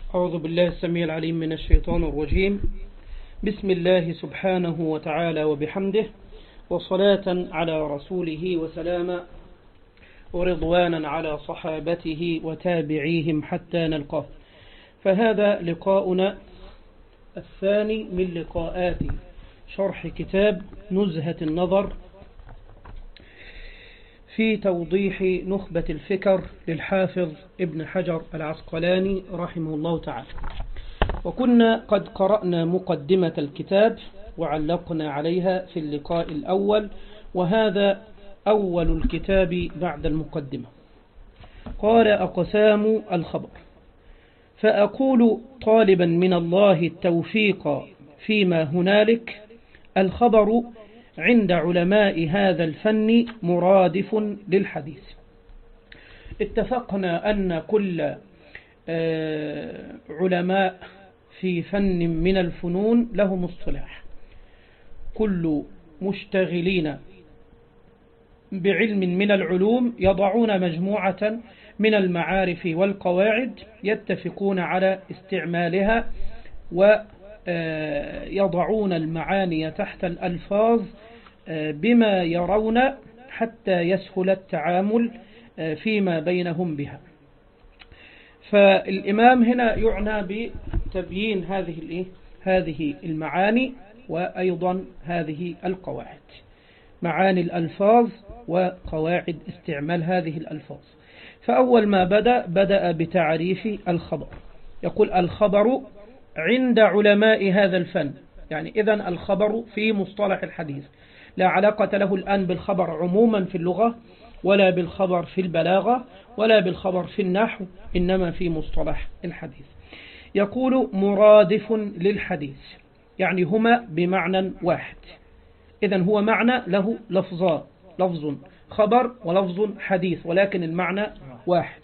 أعوذ بالله السميع العليم من الشيطان الرجيم بسم الله سبحانه وتعالى وبحمده وصلاة على رسوله وسلاما ورضوانا على صحابته وتابعيهم حتى نلقاه فهذا لقاؤنا الثاني من لقاءات شرح كتاب نزهة النظر في توضيح نخبة الفكر للحافظ ابن حجر العسقلاني رحمه الله تعالى وكنا قد قرأنا مقدمة الكتاب وعلقنا عليها في اللقاء الأول وهذا أول الكتاب بعد المقدمة قال أقسام الخبر فأقول طالبا من الله التوفيق فيما هنالك الخبر عند علماء هذا الفن مرادف للحديث اتفقنا أن كل علماء في فن من الفنون لهم اصطلاح كل مشتغلين بعلم من العلوم يضعون مجموعة من المعارف والقواعد يتفقون على استعمالها ويضعون المعاني تحت الألفاظ بما يرون حتى يسهل التعامل فيما بينهم بها فالإمام هنا يعنى بتبيين هذه هذه المعاني وأيضا هذه القواعد معاني الألفاظ وقواعد استعمال هذه الألفاظ فأول ما بدأ بدأ بتعريف الخبر يقول الخبر عند علماء هذا الفن يعني إذا الخبر في مصطلح الحديث لا علاقة له الآن بالخبر عموما في اللغة ولا بالخبر في البلاغة ولا بالخبر في النحو إنما في مصطلح الحديث يقول مرادف للحديث يعني هما بمعنى واحد إذا هو معنى له لفظان لفظ خبر ولفظ حديث ولكن المعنى واحد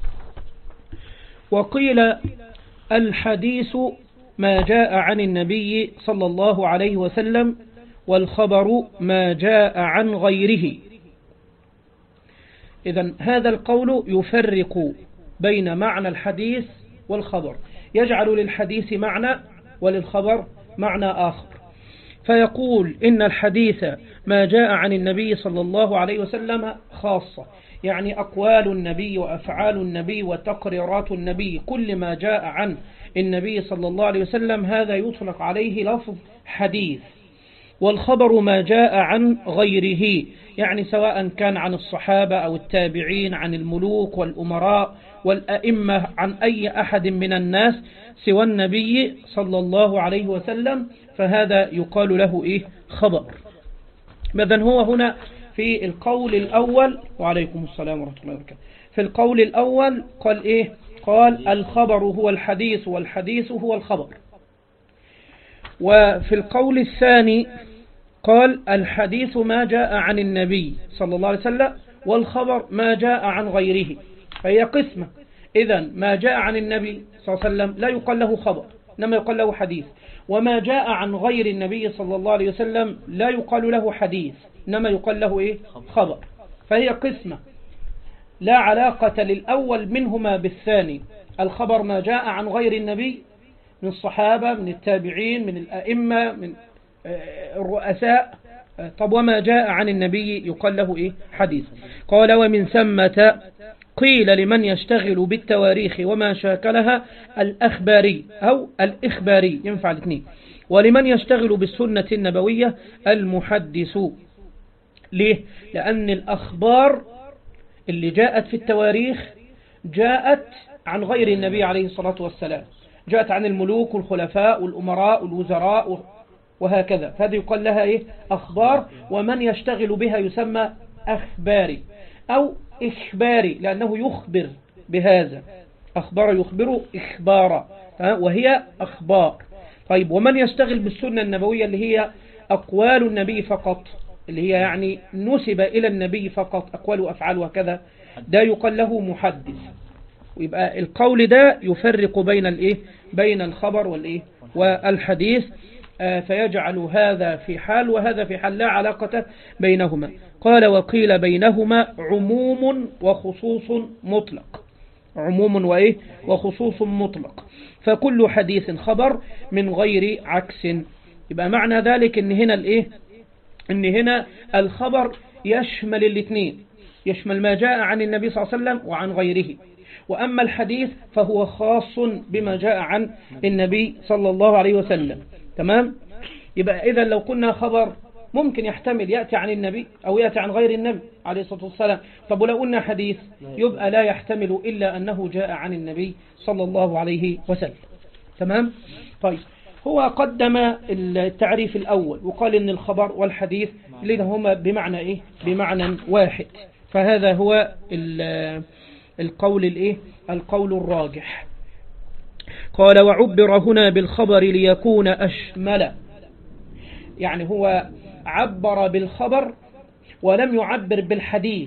وقيل الحديث ما جاء عن النبي صلى الله عليه وسلم والخبر ما جاء عن غيره إذا هذا القول يفرق بين معنى الحديث والخبر يجعل للحديث معنى وللخبر معنى آخر فيقول إن الحديث ما جاء عن النبي صلى الله عليه وسلم خاصة يعني أقوال النبي وأفعال النبي وتقريرات النبي كل ما جاء عن النبي صلى الله عليه وسلم هذا يطلق عليه لفظ حديث والخبر ما جاء عن غيره يعني سواء كان عن الصحابة أو التابعين عن الملوك والأمراء والأئمة عن أي أحد من الناس سوى النبي صلى الله عليه وسلم فهذا يقال له إيه خبر ماذا هو هنا في القول الأول وعليكم السلام ورحمة الله وبركاته في القول الأول قال إيه قال الخبر هو الحديث والحديث هو الخبر وفي القول الثاني قال الحديث ما جاء عن النبي صلى الله عليه وسلم والخبر ما جاء عن غيره فهي قسمة إذا ما جاء عن النبي صلى الله عليه وسلم لا يقال له خبر إنما يقال له حديث وما جاء عن غير النبي صلى الله عليه وسلم لا يقال له حديث إنما يقال له إيه خبر فهي قسمة لا علاقة للأول منهما بالثاني الخبر ما جاء عن غير النبي من الصحابة من التابعين من الأئمة من الرؤساء طب وما جاء عن النبي يقال له إيه حديث قال ومن ثمة قيل لمن يشتغل بالتواريخ وما شاكلها الأخباري أو الإخباري ينفع الاثنين ولمن يشتغل بالسنة النبوية المحدث ليه؟ لأن الأخبار اللي جاءت في التواريخ جاءت عن غير النبي عليه الصلاة والسلام جاءت عن الملوك والخلفاء والأمراء والوزراء وهكذا فهذه يقال لها إيه؟ أخبار ومن يشتغل بها يسمى أخباري أو إخباري لأنه يخبر بهذا أخبار يخبر إخبارا وهي أخبار طيب ومن يشتغل بالسنة النبوية اللي هي أقوال النبي فقط اللي هي يعني نسب إلى النبي فقط أقوال وأفعال وكذا ده يقال له محدث ويبقى القول ده يفرق بين الايه بين الخبر والايه والحديث آه فيجعل هذا في حال وهذا في حال لا علاقة بينهما قال وقيل بينهما عموم وخصوص مطلق عموم وإيه وخصوص مطلق فكل حديث خبر من غير عكس يبقى معنى ذلك ان هنا الايه ان هنا الخبر يشمل الاثنين يشمل ما جاء عن النبي صلى الله عليه وسلم وعن غيره وأما الحديث فهو خاص بما جاء عن النبي صلى الله عليه وسلم تمام يبقى إذا لو كنا خبر ممكن يحتمل يأتي عن النبي أو يأتي عن غير النبي عليه الصلاة والسلام طب ولو قلنا حديث يبقى لا يحتمل إلا أنه جاء عن النبي صلى الله عليه وسلم تمام طيب هو قدم التعريف الأول وقال إن الخبر والحديث هما بمعنى إيه بمعنى واحد فهذا هو القول الإيه القول الراجح قال وعبر هنا بالخبر ليكون أشمل يعني هو عبر بالخبر ولم يعبر بالحديث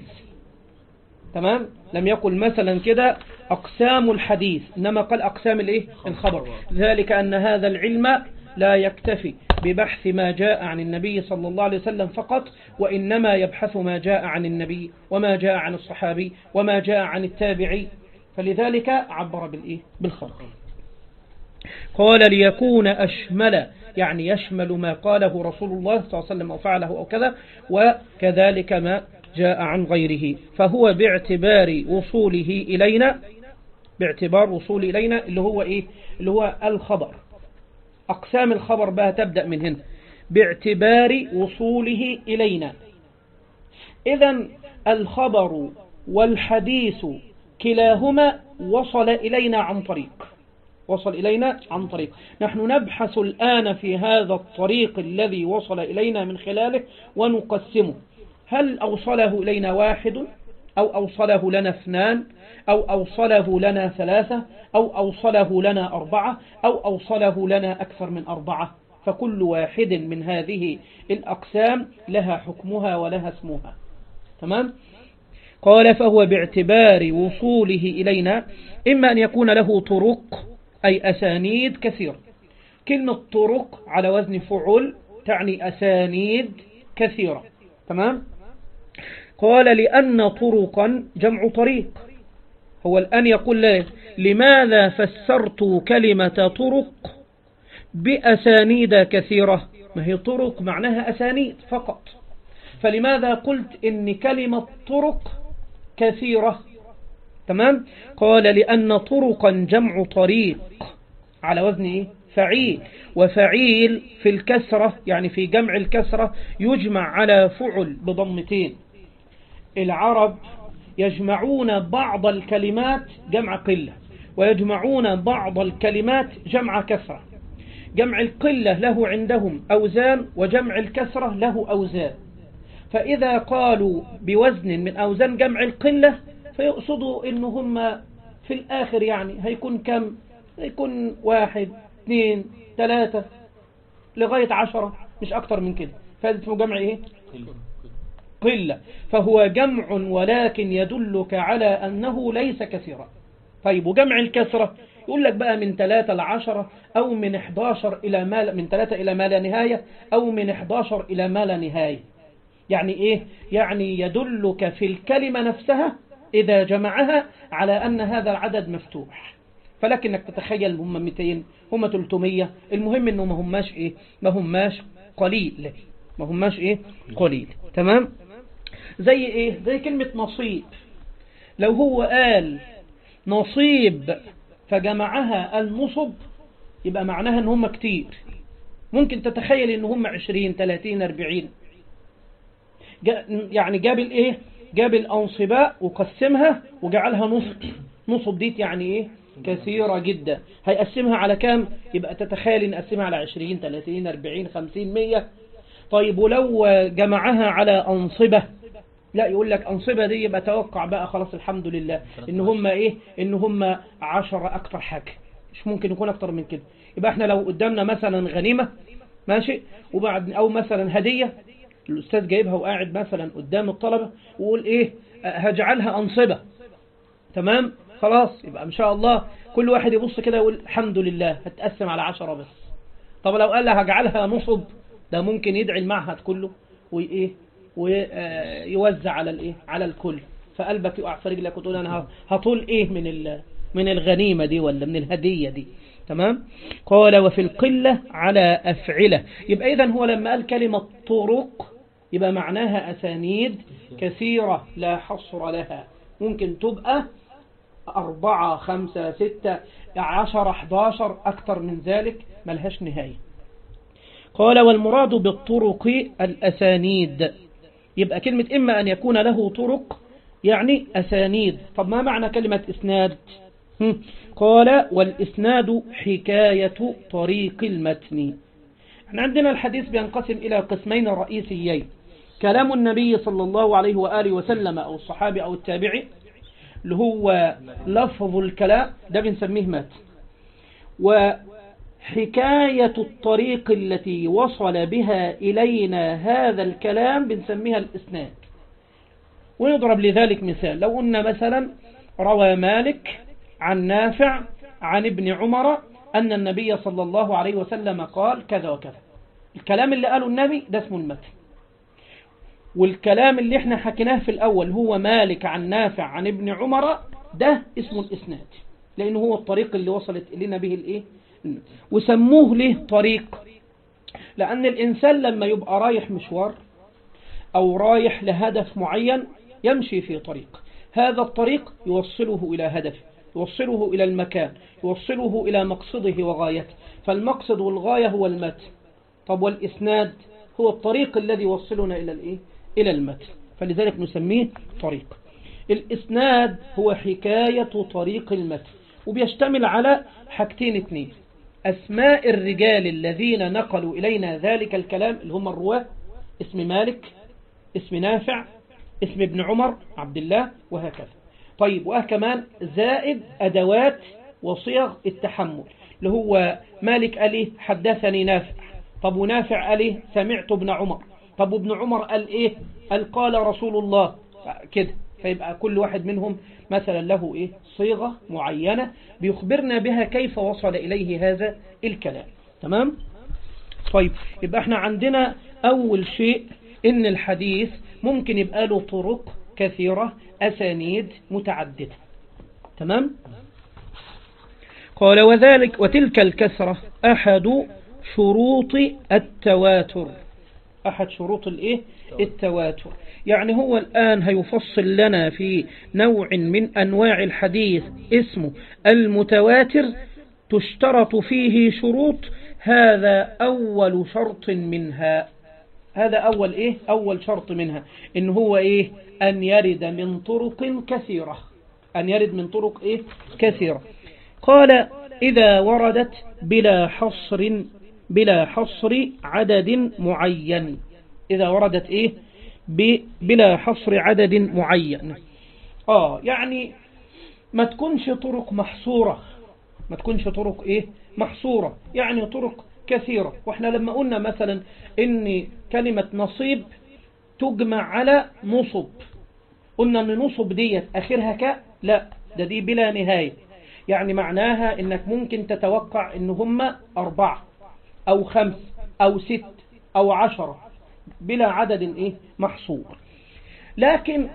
تمام لم يقل مثلا كده أقسام الحديث إنما قال أقسام الإيه الخبر ذلك أن هذا العلم لا يكتفي ببحث ما جاء عن النبي صلى الله عليه وسلم فقط وإنما يبحث ما جاء عن النبي وما جاء عن الصحابي وما جاء عن التابعي فلذلك عبر بالإيه بالخبر قال ليكون أشمل يعني يشمل ما قاله رسول الله صلى الله عليه وسلم أو فعله أو كذا وكذلك ما جاء عن غيره فهو باعتبار وصوله إلينا باعتبار وصول إلينا اللي هو إيه اللي هو الخبر أقسام الخبر بها تبدأ من هنا باعتبار وصوله إلينا إذا الخبر والحديث كلاهما وصل إلينا عن طريق وصل إلينا عن طريق نحن نبحث الآن في هذا الطريق الذي وصل إلينا من خلاله ونقسمه هل أوصله إلينا واحد أو أوصله لنا اثنان أو أوصله لنا ثلاثة أو أوصله لنا أربعة أو أوصله لنا أكثر من أربعة فكل واحد من هذه الأقسام لها حكمها ولها اسمها تمام قال فهو باعتبار وصوله إلينا إما أن يكون له طرق أي أسانيد كثيرة كلمة طرق على وزن فعل تعني أسانيد كثيرة تمام قال لأن طرقا جمع طريق هو الآن يقول له لماذا فسرت كلمة طرق بأسانيد كثيرة ما هي طرق معناها أسانيد فقط فلماذا قلت إن كلمة طرق كثيرة تمام قال لأن طرقا جمع طريق على وزن إيه؟ فعيل وفعيل في الكسرة يعني في جمع الكسرة يجمع على فعل بضمتين العرب يجمعون بعض الكلمات جمع قلة ويجمعون بعض الكلمات جمع كسرة جمع القلة له عندهم أوزان وجمع الكسرة له أوزان فإذا قالوا بوزن من أوزان جمع القلة فيقصدوا إن هم في الآخر يعني هيكون كم هيكون واحد اثنين ثلاثة لغاية عشرة مش أكتر من كده فهذا اسمه جمع إيه قلة فهو جمع ولكن يدلك على أنه ليس كثيرا طيب وجمع الكسرة يقول لك بقى من ثلاثة لعشرة أو من 11 إلى ما من ثلاثة إلى ما لا نهاية أو من 11 إلى ما لا نهاية يعني إيه يعني يدلك في الكلمة نفسها إذا جمعها على أن هذا العدد مفتوح فلكنك تتخيل هم 200 هم 300 المهم انه ما هماش ايه ما هماش قليل ما هماش ايه قليل تمام زي ايه زي كلمة نصيب لو هو قال نصيب فجمعها النصب يبقى معناها ان هم كتير ممكن تتخيل ان هم 20 30 40 يعني جاب الايه جاب الانصباء وقسمها وجعلها نصب نصب ديت يعني ايه كثيرة جدا هيقسمها على كام يبقى تتخيل ان قسمها على 20 30 40 50 100 طيب ولو جمعها على أنصبة لا يقول لك أنصبة دي يبقى توقع بقى خلاص الحمد لله ان هم ايه ان هم عشرة اكتر حاجة مش ممكن يكون اكتر من كده يبقى احنا لو قدامنا مثلا غنيمة ماشي وبعد او مثلا هدية الاستاذ جايبها وقاعد مثلا قدام الطلبة ويقول ايه هجعلها أنصبة تمام خلاص يبقى ان شاء الله كل واحد يبص كده يقول الحمد لله هتقسم على عشرة بس طب لو قال لها هجعلها نصب ده ممكن يدعي المعهد كله وايه ويوزع على الايه على الكل فقلبك يقع في رجلك وتقول أنا هطول إيه من ال من الغنيمة دي ولا من الهدية دي تمام قال وفي القلة على أفعلة يبقى إذن هو لما قال كلمة طرق يبقى معناها أسانيد كثيرة لا حصر لها ممكن تبقى أربعة خمسة ستة عشر احداشر أكثر من ذلك ملهاش نهاية قال والمراد بالطرق الأسانيد يبقى كلمة إما أن يكون له طرق يعني أسانيد طب ما معنى كلمة إسناد قال والإسناد حكاية طريق المتن احنا عندنا الحديث بينقسم إلى قسمين رئيسيين كلام النبي صلى الله عليه وآله وسلم أو الصحابي أو التابعي اللي هو لفظ الكلام ده بنسميه مات وحكاية الطريق التي وصل بها إلينا هذا الكلام بنسميها الإسناد ونضرب لذلك مثال لو قلنا مثلا روى مالك عن نافع عن ابن عمر أن النبي صلى الله عليه وسلم قال كذا وكذا الكلام اللي قاله النبي ده اسمه المتن والكلام اللي احنا حكيناه في الأول هو مالك عن نافع عن ابن عمر ده اسمه الإسناد لأنه هو الطريق اللي وصلت إلينا به الإيه وسموه ليه طريق لأن الإنسان لما يبقى رايح مشوار أو رايح لهدف معين يمشي في طريق هذا الطريق يوصله إلى هدفه يوصله إلى المكان يوصله إلى مقصده وغايته فالمقصد والغاية هو المتن طب والإسناد هو الطريق الذي يوصلنا إلى الإيه؟ إلى المتن فلذلك نسميه طريق الإسناد هو حكاية طريق المتن وبيشتمل على حاجتين اثنين أسماء الرجال الذين نقلوا إلينا ذلك الكلام اللي هم الرواة اسم مالك اسم نافع اسم ابن عمر عبد الله وهكذا طيب وكمان زائد أدوات وصيغ التحمل اللي هو مالك قال إيه حدثني نافع طب ونافع قال إيه سمعت ابن عمر طب ابن عمر قال إيه قال قال رسول الله كده فيبقى كل واحد منهم مثلا له إيه صيغة معينة بيخبرنا بها كيف وصل إليه هذا الكلام تمام طيب يبقى احنا عندنا أول شيء إن الحديث ممكن يبقى له طرق كثيرة أسانيد متعددة تمام قال وذلك وتلك الكسرة أحد شروط التواتر أحد شروط الإيه؟ التواتر يعني هو الآن هيفصل لنا في نوع من أنواع الحديث اسمه المتواتر تشترط فيه شروط هذا أول شرط منها هذا أول إيه أول شرط منها إن هو إيه أن يرد من طرق كثيرة أن يرد من طرق إيه كثيرة قال إذا وردت بلا حصر بلا حصر عدد معين إذا وردت إيه بلا حصر عدد معين آه يعني ما تكونش طرق محصورة ما تكونش طرق إيه محصورة يعني طرق كثيرة وإحنا لما قلنا مثلا إن كلمة نصيب تجمع على نصب قلنا ان نصب ديت اخرها ك لا ده دي بلا نهاية يعني معناها انك ممكن تتوقع ان هم اربعة او خمس او ست او عشرة بلا عدد ايه محصور لكن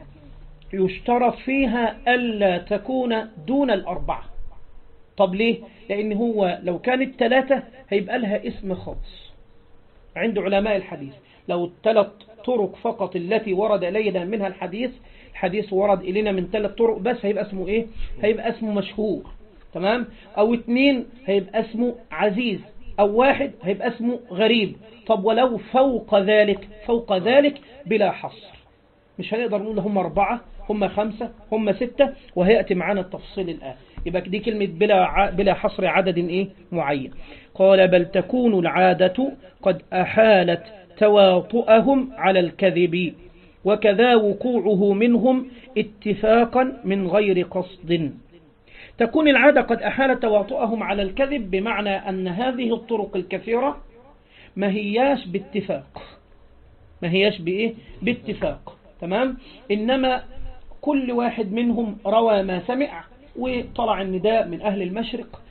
يشترط فيها ألا تكون دون الأربعة طب ليه؟ لأن هو لو كانت ثلاثة هيبقى لها اسم خاص عند علماء الحديث لو الثلاث طرق فقط التي ورد إلينا منها الحديث الحديث ورد إلينا من ثلاث طرق بس هيبقى اسمه إيه هيبقى اسمه مشهور تمام أو اتنين هيبقى اسمه عزيز أو واحد هيبقى اسمه غريب طب ولو فوق ذلك فوق ذلك بلا حصر مش هنقدر نقول هم أربعة هم خمسة هم ستة وهيأتي معانا التفصيل الآن يبقى دي كلمة بلا, ع... بلا حصر عدد إيه معين قال بل تكون العادة قد أحالت تواطؤهم على الكذب وكذا وقوعه منهم اتفاقا من غير قصد تكون العادة قد أحالت تواطؤهم على الكذب بمعنى أن هذه الطرق الكثيرة ما هياش باتفاق ما هياش بإيه باتفاق تمام إنما كل واحد منهم روى ما سمع وطلع النداء من أهل المشرق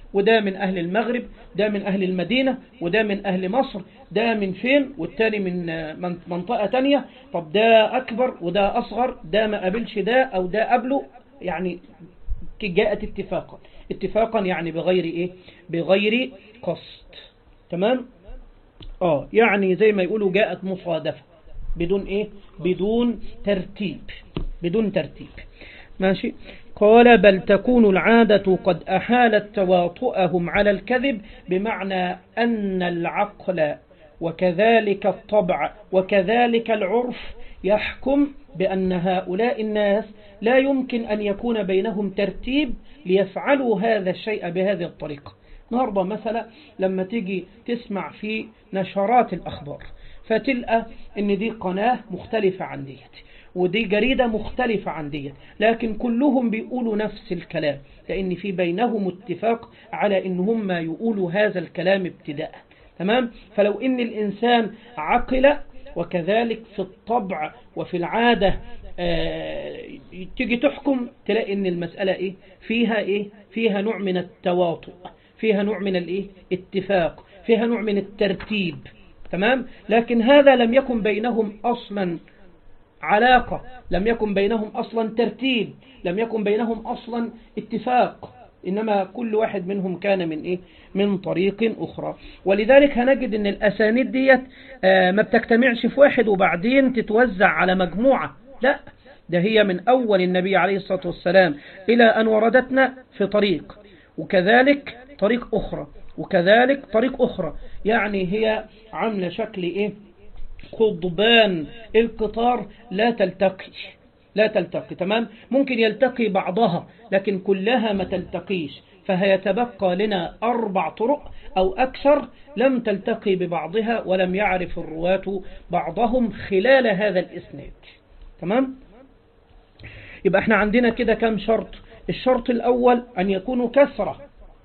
وده من أهل المغرب ده من أهل المدينة وده من أهل مصر ده من فين والتاني من منطقة تانية طب ده أكبر وده أصغر ده ما قابلش ده أو ده قبله يعني جاءت اتفاقا اتفاقا يعني بغير إيه بغير قصد تمام آه يعني زي ما يقولوا جاءت مصادفة بدون إيه بدون ترتيب بدون ترتيب ماشي قال بل تكون العادة قد أحالت تواطؤهم على الكذب بمعنى أن العقل وكذلك الطبع وكذلك العرف يحكم بأن هؤلاء الناس لا يمكن أن يكون بينهم ترتيب ليفعلوا هذا الشيء بهذه الطريقة النهاردة مثلا لما تيجي تسمع في نشرات الأخبار فتلقى ان دي قناة مختلفة عن ديت ودي جريدة مختلفة عن ديت لكن كلهم بيقولوا نفس الكلام لأن في بينهم اتفاق على إن هم يقولوا هذا الكلام ابتداء تمام فلو إن الإنسان عقل وكذلك في الطبع وفي العادة آه تيجي تحكم تلاقي إن المسألة إيه فيها إيه فيها نوع من التواطؤ فيها نوع من الإيه اتفاق فيها نوع من الترتيب تمام لكن هذا لم يكن بينهم أصلا علاقة لم يكن بينهم أصلا ترتيب لم يكن بينهم أصلا اتفاق إنما كل واحد منهم كان من إيه من طريق أخرى ولذلك هنجد أن الأسانيد ديت ما بتجتمعش في واحد وبعدين تتوزع على مجموعة لا ده هي من أول النبي عليه الصلاة والسلام إلى أن وردتنا في طريق وكذلك طريق أخرى وكذلك طريق أخرى يعني هي عاملة شكل إيه قضبان القطار لا تلتقي لا تلتقي تمام ممكن يلتقي بعضها لكن كلها ما تلتقيش فهيتبقى لنا أربع طرق أو أكثر لم تلتقي ببعضها ولم يعرف الرواة بعضهم خلال هذا الإسناد تمام يبقى احنا عندنا كده كم شرط الشرط الأول أن يكونوا كثرة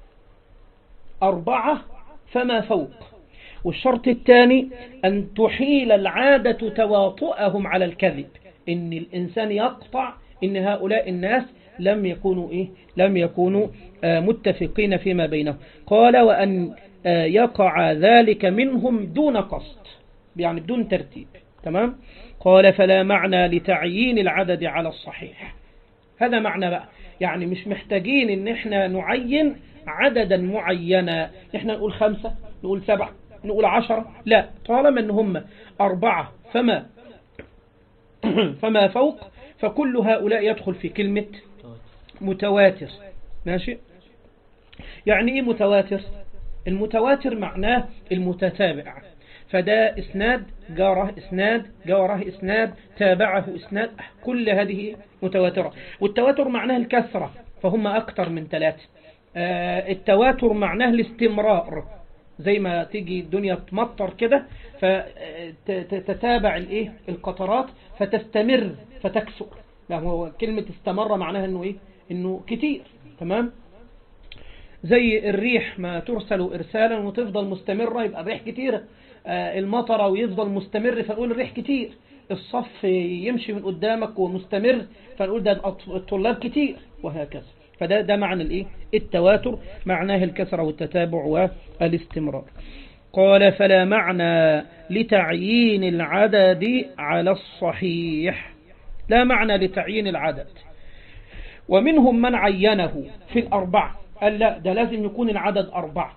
أربعة فما فوق والشرط الثاني أن تحيل العادة تواطؤهم على الكذب إن الإنسان يقطع إن هؤلاء الناس لم يكونوا إيه لم يكونوا آه متفقين فيما بينهم قال وأن آه يقع ذلك منهم دون قصد يعني بدون ترتيب تمام قال فلا معنى لتعيين العدد على الصحيح هذا معنى بقى يعني مش محتاجين ان احنا نعين عددا معينا احنا نقول خمسة نقول سبعة نقول عشرة لا طالما ان هم أربعة فما فما فوق فكل هؤلاء يدخل في كلمة متواتر ماشي يعني ايه متواتر المتواتر معناه المتتابع فده اسناد جاره اسناد جاره اسناد تابعه اسناد كل هذه متواترة والتواتر معناه الكثرة فهم أكثر من ثلاثة آه التواتر معناه الاستمرار زي ما تيجي الدنيا تمطر كده فتتابع الايه القطرات فتستمر فتكسر لا هو كلمة استمر معناها انه ايه انه كتير تمام زي الريح ما ترسل ارسالا وتفضل مستمرة يبقى الريح كتيرة آه المطر ويفضل مستمر فنقول الريح كتير الصف يمشي من قدامك ومستمر فنقول ده الطلاب كتير وهكذا فده ده معنى الايه التواتر معناه الكثرة والتتابع والاستمرار قال فلا معنى لتعيين العدد على الصحيح لا معنى لتعيين العدد ومنهم من عينه في الأربعة قال لا ده لازم يكون العدد أربعة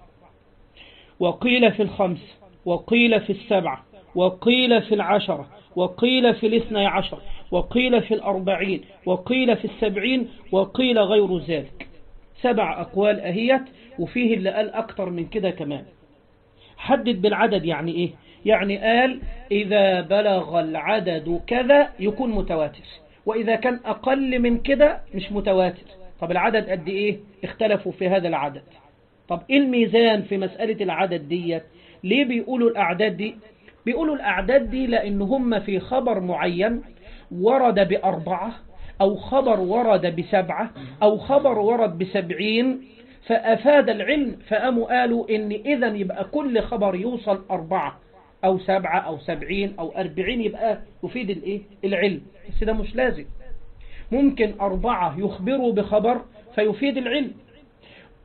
وقيل في الخمس وقيل في السبعة وقيل في العشرة وقيل في الاثنى عشر وقيل في الأربعين وقيل في السبعين وقيل غير ذلك سبع أقوال أهيت وفيه اللي قال أكتر من كده كمان حدد بالعدد يعني إيه يعني قال إذا بلغ العدد كذا يكون متواتر وإذا كان أقل من كده مش متواتر طب العدد قد إيه اختلفوا في هذا العدد طب إيه الميزان في مسألة العدد ديت ليه بيقولوا الأعداد دي بيقولوا الأعداد دي لأن هم في خبر معين ورد بأربعة أو خبر ورد بسبعة أو خبر ورد بسبعين فأفاد العلم فقاموا قالوا إن إذا يبقى كل خبر يوصل أربعة أو سبعة أو سبعين أو أربعين يبقى يفيد الإيه؟ العلم بس ده مش لازم ممكن أربعة يخبروا بخبر فيفيد العلم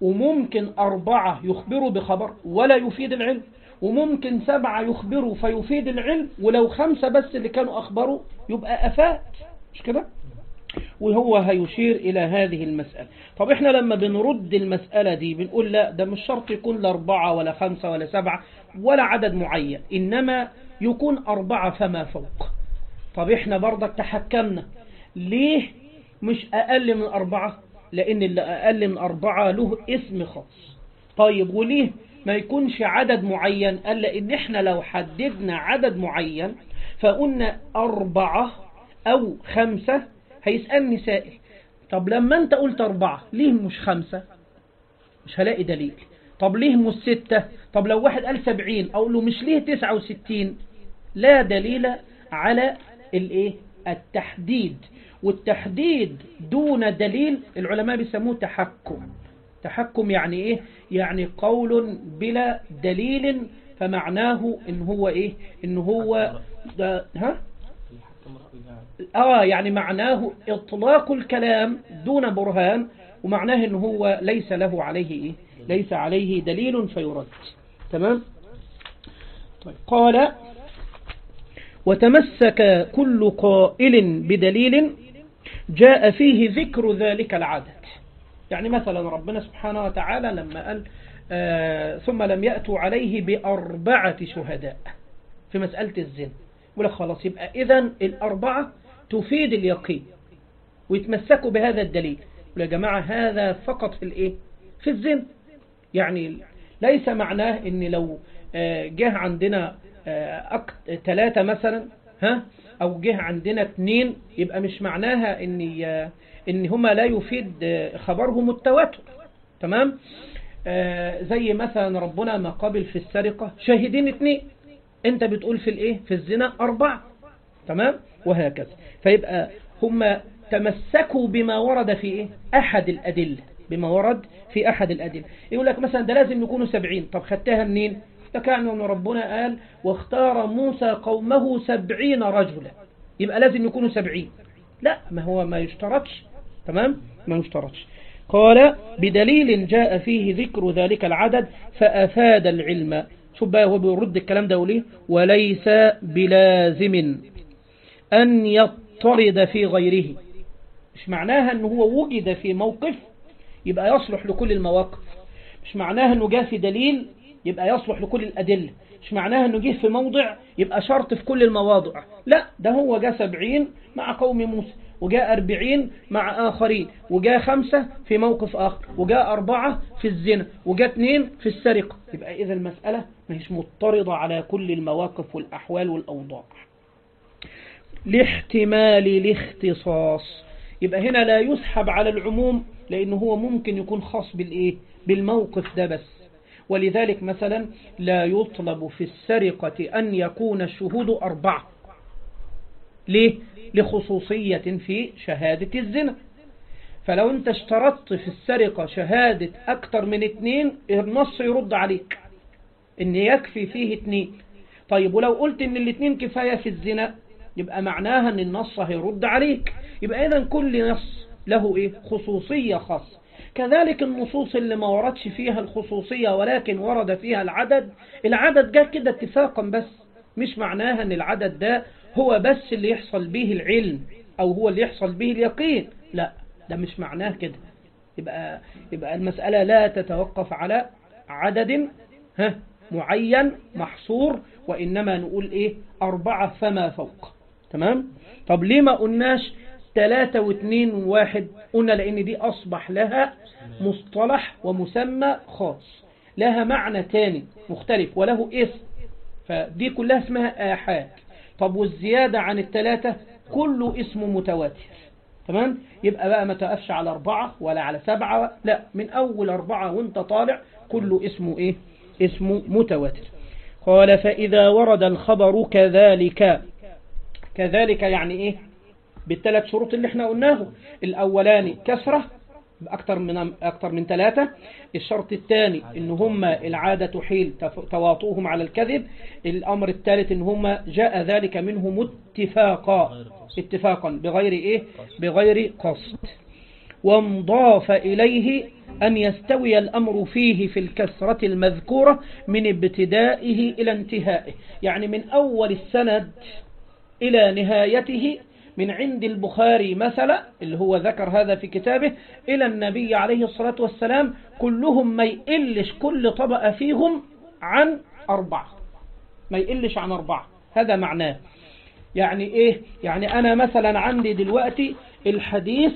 وممكن أربعة يخبروا بخبر ولا يفيد العلم وممكن سبعة يخبروا فيفيد العلم ولو خمسة بس اللي كانوا أخبروا يبقى أفاد مش كده وهو هيشير إلى هذه المسألة طب إحنا لما بنرد المسألة دي بنقول لا ده مش شرط يكون لأربعة ولا خمسة ولا سبعة ولا عدد معين إنما يكون أربعة فما فوق طب إحنا برضك تحكمنا ليه مش أقل من أربعة لأن اللي أقل من أربعة له اسم خاص طيب وليه ما يكونش عدد معين قال لأن إحنا لو حددنا عدد معين فقلنا أربعة أو خمسة هيسألني سائل طب لما أنت قلت أربعة ليه مش خمسة مش هلاقي دليل طب ليه مش ستة طب لو واحد قال سبعين أقول له مش ليه تسعة وستين لا دليل على الايه التحديد والتحديد دون دليل العلماء بيسموه تحكم تحكم يعني ايه يعني قول بلا دليل فمعناه ان هو ايه ان هو ده ها اه يعني معناه اطلاق الكلام دون برهان ومعناه ان هو ليس له عليه ايه ليس عليه دليل فيرد تمام طيب قال وتمسك كل قائل بدليل جاء فيه ذكر ذلك العدد يعني مثلا ربنا سبحانه وتعالى لما قال آه ثم لم يأتوا عليه بأربعة شهداء في مسألة الزنا ولا خلاص يبقى إذا الأربعة تفيد اليقين ويتمسكوا بهذا الدليل يا جماعة هذا فقط في الإيه في الزنا يعني ليس معناه ان لو آه جه عندنا ثلاثة مثلا ها او جه عندنا اثنين يبقى مش معناها ان ان هما لا يفيد خبرهم التواتر تمام آه زي مثلا ربنا ما قبل في السرقة شاهدين اثنين انت بتقول في الايه في الزنا اربعة تمام وهكذا فيبقى هما تمسكوا بما ورد في ايه احد الادله بما ورد في احد الادله يقول لك مثلا ده لازم يكونوا سبعين طب خدتها منين ده كان ان ربنا قال واختار موسى قومه سبعين رجلا يبقى لازم يكونوا سبعين لا ما هو ما يشترطش تمام ما يشترطش قال بدليل جاء فيه ذكر ذلك العدد فأفاد العلم شوف بقى هو بيرد الكلام ده وليه وليس بلازم أن يطرد في غيره مش معناها أنه هو وجد في موقف يبقى يصلح لكل المواقف مش معناها أنه جاء في دليل يبقى يصلح لكل الأدلة مش معناها أنه جه في موضع يبقى شرط في كل المواضع لا ده هو جاء سبعين مع قوم موسى وجاء أربعين مع آخرين وجاء خمسة في موقف آخر وجاء أربعة في الزنا وجاء اثنين في السرقة يبقى إذا المسألة مش مضطردة على كل المواقف والأحوال والأوضاع لاحتمال الاختصاص يبقى هنا لا يسحب على العموم لأنه هو ممكن يكون خاص بالإيه بالموقف ده بس ولذلك مثلا لا يطلب في السرقة أن يكون الشهود أربعة ليه؟ لخصوصية في شهادة الزنا فلو انت اشترطت في السرقة شهادة أكتر من اتنين النص يرد عليك ان يكفي فيه اتنين طيب ولو قلت ان الاتنين كفاية في الزنا يبقى معناها ان النص هيرد عليك يبقى اذا كل نص له ايه خصوصية خاصة كذلك النصوص اللي ما وردش فيها الخصوصية ولكن ورد فيها العدد العدد جاء كده اتفاقا بس مش معناها ان العدد ده هو بس اللي يحصل به العلم او هو اللي يحصل به اليقين لا ده مش معناه كده يبقى, يبقى المسألة لا تتوقف على عدد ها معين محصور وإنما نقول إيه أربعة فما فوق تمام طب ليه ما قلناش ثلاثة واثنين وواحد قلنا لأن دي أصبح لها مصطلح ومسمى خاص لها معنى تاني مختلف وله اسم فدي كلها اسمها آحاد طب والزيادة عن الثلاثة كله اسم متواتر تمام يبقى بقى ما تقفش على أربعة ولا على سبعة لا من أول أربعة وانت طالع كله اسمه إيه اسمه متواتر قال فإذا ورد الخبر كذلك كذلك يعني إيه بالثلاث شروط اللي احنا قلناه الأولاني كسرة أكثر من أكثر من ثلاثة الشرط الثاني إن هم العادة تحيل تواطؤهم على الكذب الأمر الثالث إن هم جاء ذلك منهم اتفاقا اتفاقا بغير إيه بغير قصد وانضاف إليه أن يستوي الأمر فيه في الكسرة المذكورة من ابتدائه إلى انتهائه يعني من أول السند إلى نهايته من عند البخاري مثلا اللي هو ذكر هذا في كتابه إلى النبي عليه الصلاة والسلام كلهم ما يقلش كل طبقة فيهم عن أربعة ما يقلش عن أربعة هذا معناه يعني إيه يعني أنا مثلا عندي دلوقتي الحديث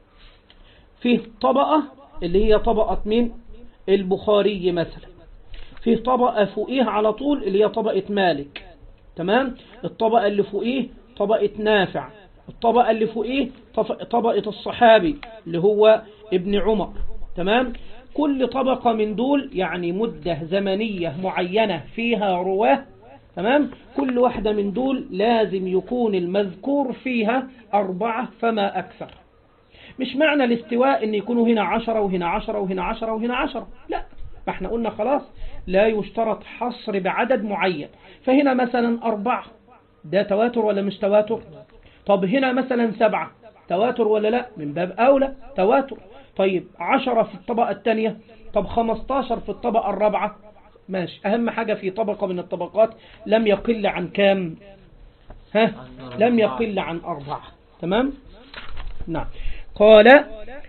فيه طبقة اللي هي طبقة من البخاري مثلا فيه طبقة فوقيه على طول اللي هي طبقة مالك تمام الطبقة اللي فوقيه طبقة نافع الطبقة اللي فوقيه طبقة الصحابي اللي هو ابن عمر تمام كل طبقة من دول يعني مدة زمنية معينة فيها رواه تمام كل واحدة من دول لازم يكون المذكور فيها أربعة فما أكثر مش معنى الاستواء ان يكونوا هنا عشرة وهنا عشرة وهنا عشرة وهنا عشرة لا ما احنا قلنا خلاص لا يشترط حصر بعدد معين فهنا مثلا أربعة ده تواتر ولا مش تواتر طب هنا مثلا سبعة تواتر ولا لا من باب أولى تواتر طيب عشرة في الطبقة الثانية طب خمستاشر في الطبقة الرابعة ماشي أهم حاجة في طبقة من الطبقات لم يقل عن كام ها لم يقل عن أربعة تمام نعم قال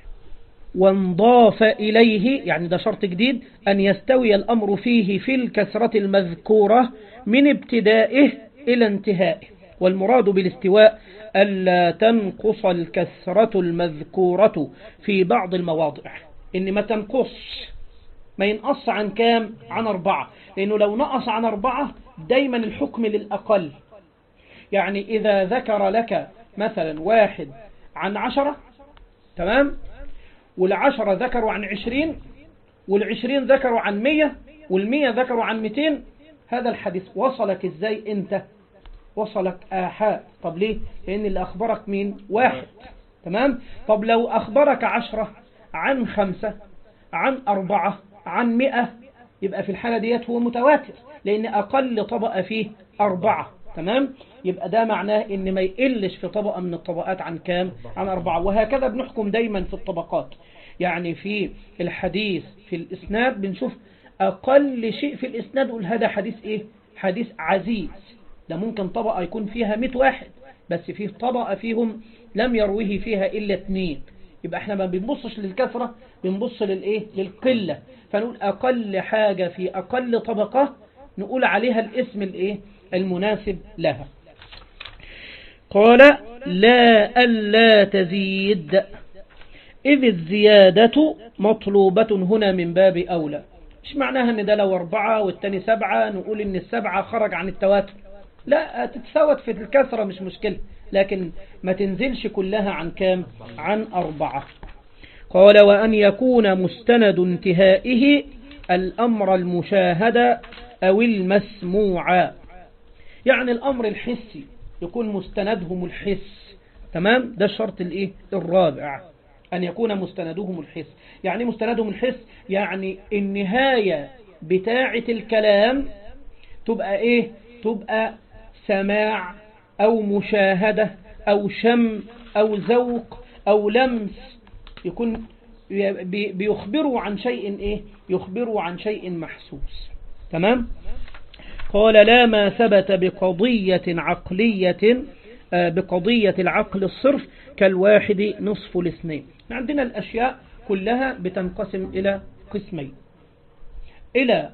وانضاف إليه يعني ده شرط جديد أن يستوي الأمر فيه في الكسرة المذكورة من ابتدائه إلى انتهائه والمراد بالاستواء ألا تنقص الكسرة المذكورة في بعض المواضع إن ما تنقص ما ينقص عن كام عن أربعة لأنه لو نقص عن أربعة دايما الحكم للأقل يعني إذا ذكر لك مثلا واحد عن عشرة تمام والعشرة ذكروا عن عشرين والعشرين ذكروا عن مية والمية ذكروا عن ميتين هذا الحديث وصلك ازاي انت وصلك آحاد طب ليه لان اللي اخبرك مين واحد تمام طب لو اخبرك عشرة عن خمسة عن اربعة عن مئة يبقى في الحالة ديت هو متواتر لان اقل طبقة فيه اربعة تمام يبقى ده معناه ان ما يقلش في طبقة من الطبقات عن كام عن أربعة وهكذا بنحكم دايما في الطبقات يعني في الحديث في الإسناد بنشوف أقل شيء في الإسناد قول هذا حديث إيه حديث عزيز ده ممكن طبقة يكون فيها 100 واحد بس فيه طبقة فيهم لم يرويه فيها إلا اثنين يبقى احنا ما بنبصش للكثرة بنبص للإيه للقلة فنقول أقل حاجة في أقل طبقة نقول عليها الاسم الإيه المناسب لها قال لا ألا تزيد إذ الزيادة مطلوبة هنا من باب أولى مش معناها ان ده لو أربعة والتاني سبعة نقول ان السبعة خرج عن التواتر لا تتساوت في الكسرة مش مشكلة لكن ما تنزلش كلها عن كام عن أربعة قال وأن يكون مستند انتهائه الأمر المشاهد أو المسموع يعني الأمر الحسي يكون مستندهم الحس تمام ده الشرط الايه الرابع أن يكون مستندهم الحس يعني مستندهم الحس يعني النهاية بتاعة الكلام تبقى ايه تبقى سماع او مشاهدة او شم او ذوق او لمس يكون بيخبروا عن شيء ايه يخبروا عن شيء محسوس تمام قال لا ما ثبت بقضية عقلية بقضية العقل الصرف كالواحد نصف الاثنين عندنا الأشياء كلها بتنقسم إلى قسمين إلى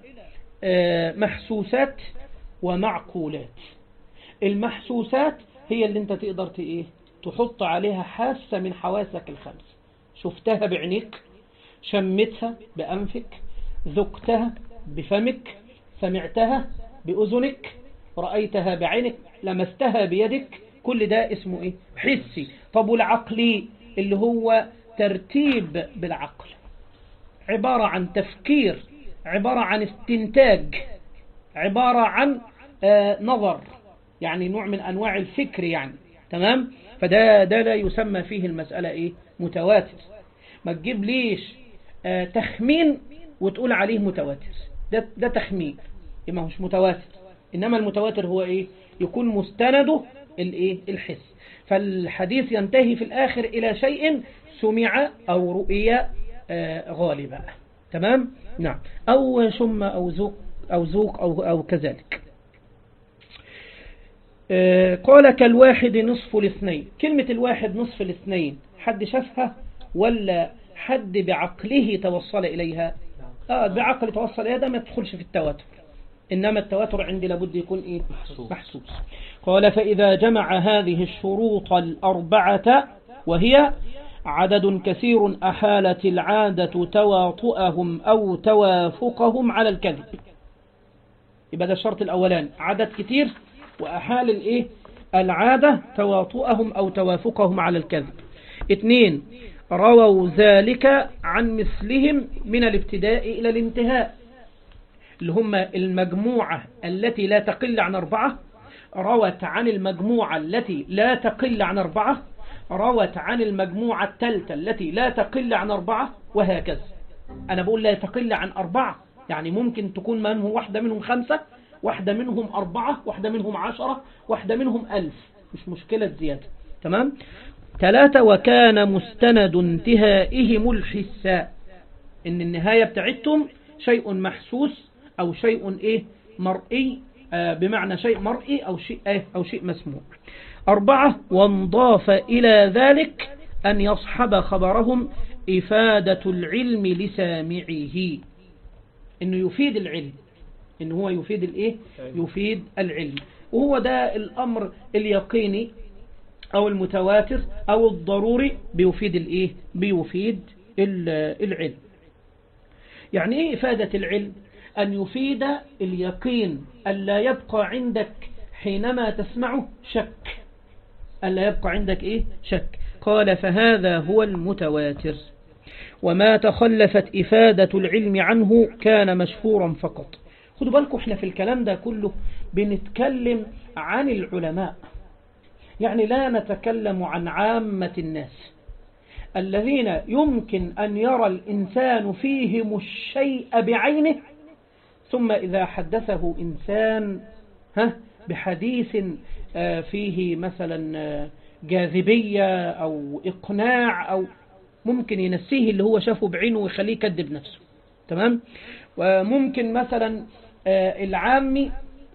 محسوسات ومعقولات المحسوسات هي اللي انت تقدر ايه تحط عليها حاسة من حواسك الخمس شفتها بعينيك شمتها بأنفك ذقتها بفمك سمعتها بأذنك رأيتها بعينك لمستها بيدك كل ده اسمه ايه حسي طب والعقلي اللي هو ترتيب بالعقل عبارة عن تفكير عبارة عن استنتاج عبارة عن آه نظر يعني نوع من أنواع الفكر يعني تمام فده ده لا يسمى فيه المسألة إيه متواتر ما تجيب ليش آه تخمين وتقول عليه متواتر ده, ده تخمين يبقى مش متواتر إنما المتواتر هو إيه يكون مستنده الإيه الحس فالحديث ينتهي في الآخر إلى شيء سمع أو رؤية آه، غالبة تمام نعم أو شم أو ذوق أو ذوق أو, أو كذلك آه، قال كالواحد نصف الاثنين كلمة الواحد نصف الاثنين حد شافها ولا حد بعقله توصل إليها آه بعقل توصل إليها ده ما يدخلش في التواتر إنما التواتر عندي لابد يكون إيه محسوس. محسوس قال فإذا جمع هذه الشروط الأربعة وهي عدد كثير أحالت العادة تواطؤهم أو توافقهم على الكذب يبقى ده الشرط الأولاني عدد كتير وأحال الإيه العادة تواطؤهم أو توافقهم على الكذب اثنين رووا ذلك عن مثلهم من الابتداء إلى الانتهاء اللي هم المجموعة التي لا تقل عن أربعة روت عن المجموعة التي لا تقل عن أربعة روت عن المجموعة الثالثة التي لا تقل عن أربعة وهكذا أنا بقول لا تقل عن أربعة يعني ممكن تكون منهم واحدة منهم خمسة واحدة منهم أربعة واحدة منهم عشرة واحدة منهم ألف مش مشكلة زيادة تمام ثلاثة وكان مستند انتهائهم الحساء ان النهاية بتاعتهم شيء محسوس او شيء ايه مرئي آه بمعنى شيء مرئي او شيء ايه او شيء مسموع أربعة وانضاف إلى ذلك أن يصحب خبرهم إفادة العلم لسامعه إنه يفيد العلم إنه هو يفيد الإيه يفيد العلم وهو ده الأمر اليقيني أو المتواتر أو الضروري بيفيد الإيه بيفيد ال- العلم يعني إيه إفادة العلم أن يفيد اليقين ألا يبقى عندك حينما تسمعه شك ألا يبقى عندك إيه شك قال فهذا هو المتواتر وما تخلفت إفادة العلم عنه كان مشهورا فقط خدوا بالكم احنا في الكلام ده كله بنتكلم عن العلماء يعني لا نتكلم عن عامة الناس الذين يمكن أن يرى الإنسان فيهم الشيء بعينه ثم إذا حدثه إنسان ها بحديث آه، فيه مثلا آه، جاذبية أو إقناع أو ممكن ينسيه اللي هو شافه بعينه ويخليه يكذب نفسه تمام وممكن مثلا آه، العامي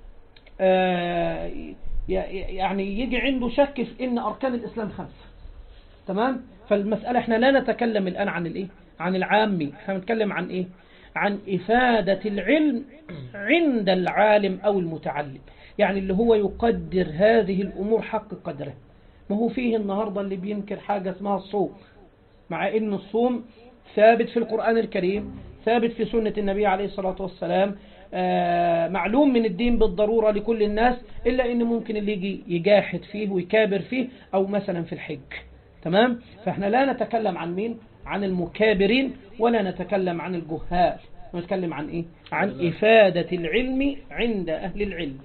آه، ي- يعني يجي عنده شك في ان اركان الاسلام خمسه تمام فالمساله احنا لا نتكلم الان عن الايه عن العامي احنا بنتكلم عن ايه عن افاده العلم عند العالم او المتعلم يعني اللي هو يقدر هذه الامور حق قدره ما هو فيه النهارده اللي بينكر حاجه اسمها الصوم مع ان الصوم ثابت في القرآن الكريم ثابت في سنة النبي عليه الصلاة والسلام آه، معلوم من الدين بالضرورة لكل الناس إلا إن ممكن اللي يجي يجاحد فيه ويكابر فيه أو مثلا في الحج تمام فإحنا لا نتكلم عن مين عن المكابرين ولا نتكلم عن الجهال نتكلم عن إيه عن إفادة العلم عند أهل العلم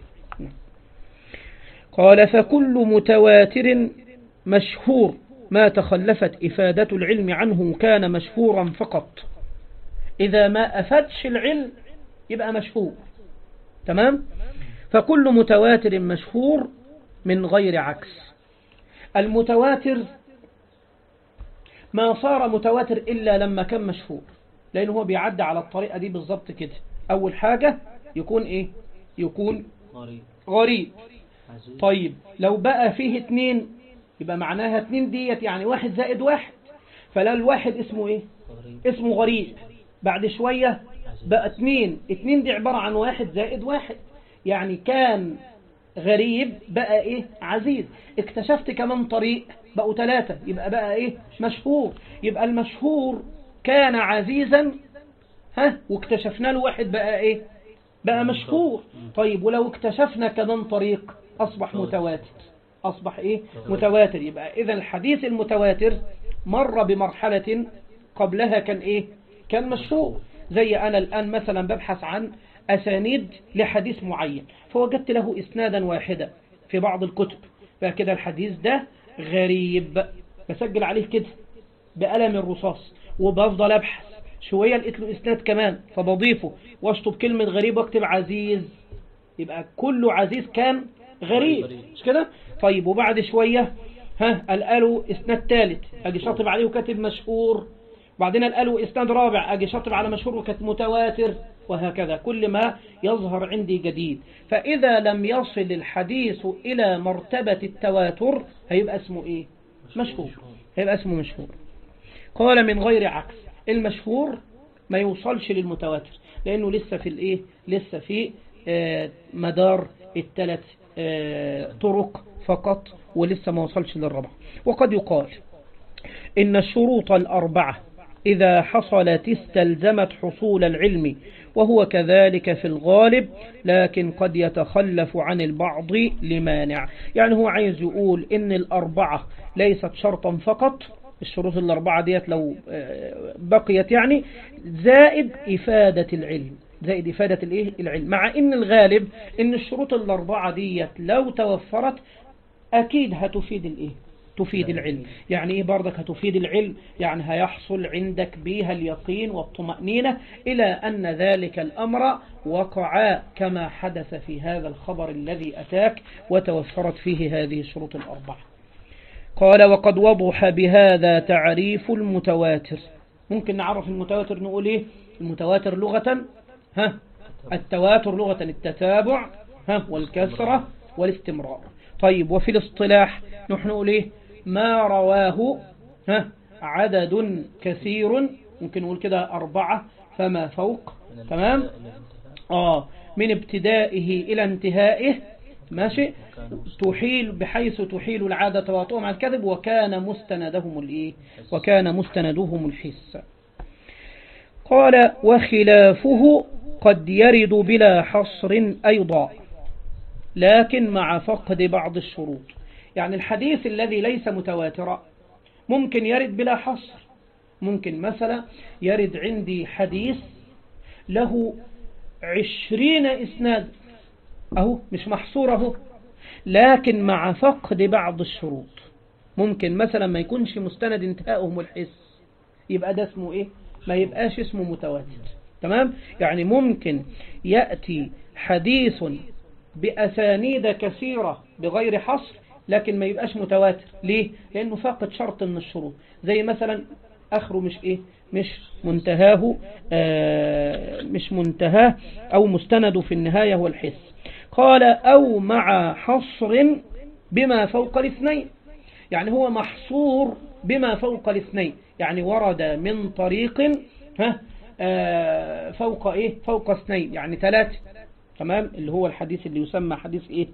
قال فكل متواتر مشهور ما تخلفت إفادة العلم عنه كان مشهورا فقط إذا ما أفادش العلم يبقى مشهور تمام فكل متواتر مشهور من غير عكس المتواتر ما صار متواتر إلا لما كان مشهور لأنه هو بيعدي على الطريقة دي بالظبط كده أول حاجة يكون إيه يكون غريب غريب عزيز طيب لو بقى فيه اتنين يبقى معناها اتنين ديت يعني واحد زائد واحد فلا الواحد اسمه ايه غريب اسمه غريب بعد شوية بقى اتنين اتنين دي عبارة عن واحد زائد واحد يعني كان غريب بقى ايه عزيز اكتشفت كمان طريق بقوا ثلاثة يبقى بقى ايه مشهور يبقى المشهور كان عزيزا ها واكتشفنا له واحد بقى ايه بقى مشهور طيب ولو اكتشفنا كمان طريق اصبح متواتر اصبح ايه متواتر يبقى اذا الحديث المتواتر مر بمرحلة قبلها كان ايه كان مشهور زي انا الان مثلا ببحث عن اسانيد لحديث معين فوجدت له اسنادا واحدا في بعض الكتب فكده الحديث ده غريب بسجل عليه كده بقلم الرصاص وبفضل ابحث شوية لقيت له اسناد كمان فبضيفه واشطب كلمة غريب واكتب عزيز يبقى كله عزيز كان غريب غريب. مش كده طيب وبعد شوية ها قال له اسناد ثالث اجي شاطب عليه وكاتب مشهور بعدين قالوا إسناد رابع أجي شطب على مشهور وكانت متواتر وهكذا كل ما يظهر عندي جديد فإذا لم يصل الحديث إلى مرتبة التواتر هيبقى اسمه إيه مشهور هيبقى اسمه مشهور قال من غير عكس المشهور ما يوصلش للمتواتر لأنه لسه في الإيه لسه في آه مدار الثلاث آه طرق فقط ولسه ما وصلش للرابعة وقد يقال إن الشروط الأربعة إذا حصلت استلزمت حصول العلم وهو كذلك في الغالب لكن قد يتخلف عن البعض لمانع يعني هو عايز يقول إن الأربعة ليست شرطا فقط الشروط الأربعة ديت لو بقيت يعني زائد إفادة العلم زائد إفادة الإيه العلم مع إن الغالب إن الشروط الأربعة ديت لو توفرت أكيد هتفيد الإيه تفيد العلم يعني إيه برضك هتفيد العلم يعني هيحصل عندك بها اليقين والطمأنينة إلى أن ذلك الأمر وقع كما حدث في هذا الخبر الذي أتاك وتوفرت فيه هذه الشروط الأربعة قال وقد وضح بهذا تعريف المتواتر ممكن نعرف المتواتر نقول إيه المتواتر لغة ها التواتر لغة التتابع ها والكسرة والاستمرار طيب وفي الاصطلاح نحن نقول إيه ما رواه ها عدد كثير ممكن نقول كده أربعة فما فوق تمام آه من ابتدائه إلى انتهائه ماشي تحيل بحيث تحيل العادة وطؤم على الكذب وكان مستندهم الإيه وكان مستندهم الحس قال وخلافه قد يرد بلا حصر أيضا لكن مع فقد بعض الشروط يعني الحديث الذي ليس متواترا ممكن يرد بلا حصر ممكن مثلا يرد عندي حديث له عشرين إسناد أهو مش محصور أهو لكن مع فقد بعض الشروط ممكن مثلا ما يكونش مستند انتهائهم الحس يبقى ده اسمه ايه ما يبقاش اسمه متواتر تمام يعني ممكن يأتي حديث بأسانيد كثيرة بغير حصر لكن ما يبقاش متواتر ليه لأنه فاقد شرط من الشروط زي مثلا آخره مش إيه مش منتهاه آه مش منتهاه أو مستند في النهاية هو الحس قال أو مع حصر بما فوق الاثنين يعني هو محصور بما فوق الاثنين يعني ورد من طريق ها آه فوق ايه فوق اثنين يعني ثلاثة تمام اللي هو الحديث اللي يسمى حديث ايه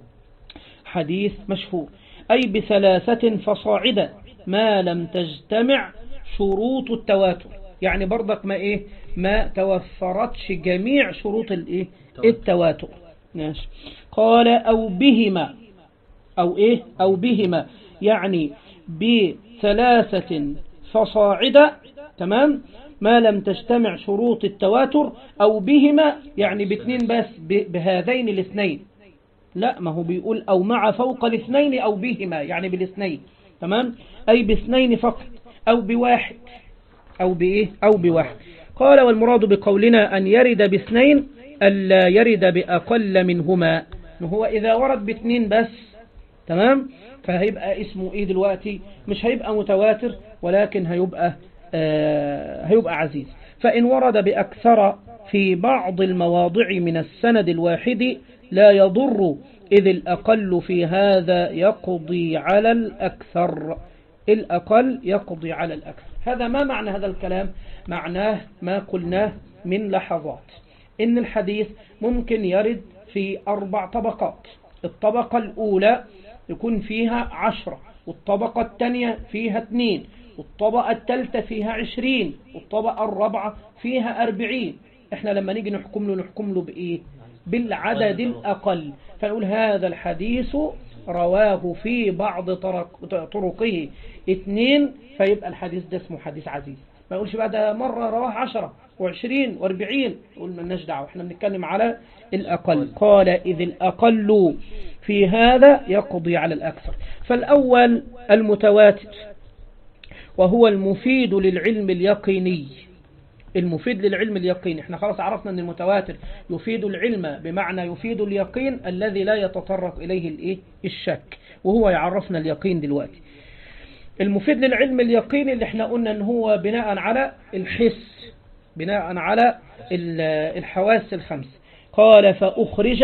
حديث مشهور أي بثلاثة فصاعدا ما لم تجتمع شروط التواتر يعني برضك ما ايه ما توفرتش جميع شروط الايه التواتر ماشي قال أو بهما أو إيه أو بهما يعني بثلاثة فصاعدا تمام ما لم تجتمع شروط التواتر أو بهما يعني باثنين بس بهذين الاثنين لا ما هو بيقول أو مع فوق الاثنين أو بهما يعني بالاثنين تمام أي باثنين فقط أو بواحد أو بإيه أو بواحد قال والمراد بقولنا أن يرد باثنين ألا يرد بأقل منهما هو إذا ورد باثنين بس تمام فهيبقى اسمه إيه دلوقتي مش هيبقى متواتر ولكن هيبقى آه هيبقى عزيز فإن ورد بأكثر في بعض المواضع من السند الواحد لا يضر إذ الأقل في هذا يقضي على الأكثر الأقل يقضي على الأكثر هذا ما معنى هذا الكلام معناه ما قلناه من لحظات إن الحديث ممكن يرد في أربع طبقات الطبقة الأولى يكون فيها عشرة والطبقة الثانية فيها اثنين والطبقة الثالثة فيها عشرين والطبقة الرابعة فيها أربعين احنا لما نيجي نحكم له نحكم له بإيه بالعدد الأقل فنقول هذا الحديث رواه في بعض طرق طرقه اثنين فيبقى الحديث ده اسمه حديث عزيز ما يقولش بقى ده مرة رواه عشرة وعشرين واربعين يقول ما لناش دعوة احنا بنتكلم على الأقل قال إذ الأقل في هذا يقضي على الأكثر فالأول المتواتر وهو المفيد للعلم اليقيني المفيد للعلم اليقين احنا خلاص عرفنا ان المتواتر يفيد العلم بمعنى يفيد اليقين الذي لا يتطرق اليه الايه الشك وهو يعرفنا اليقين دلوقتي المفيد للعلم اليقيني اللي احنا قلنا ان هو بناء على الحس بناء على الحواس الخمس قال فأخرج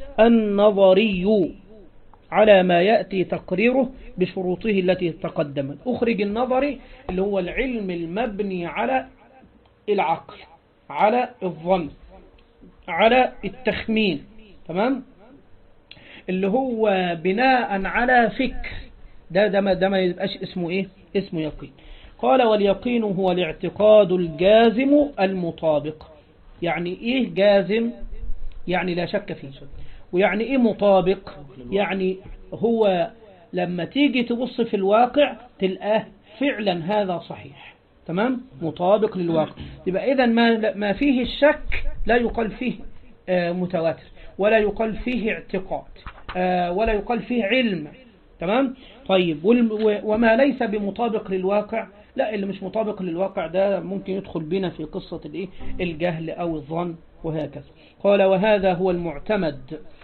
النظري على ما يأتي تقريره بشروطه التي تقدمت أخرج النظري اللي هو العلم المبني على العقل على الظن على التخمين تمام اللي هو بناء على فكر ده ده ما, ده ما يبقاش اسمه ايه اسمه يقين قال واليقين هو الاعتقاد الجازم المطابق يعني ايه جازم يعني لا شك فيه ويعني ايه مطابق يعني هو لما تيجي تبص في الواقع تلقاه فعلا هذا صحيح تمام مطابق للواقع يبقى اذا ما ما فيه الشك لا يقال فيه آه متواتر ولا يقال فيه اعتقاد آه ولا يقال فيه علم تمام طيب وما ليس بمطابق للواقع لا اللي مش مطابق للواقع ده ممكن يدخل بنا في قصة الايه الجهل او الظن وهكذا قال وهذا هو المعتمد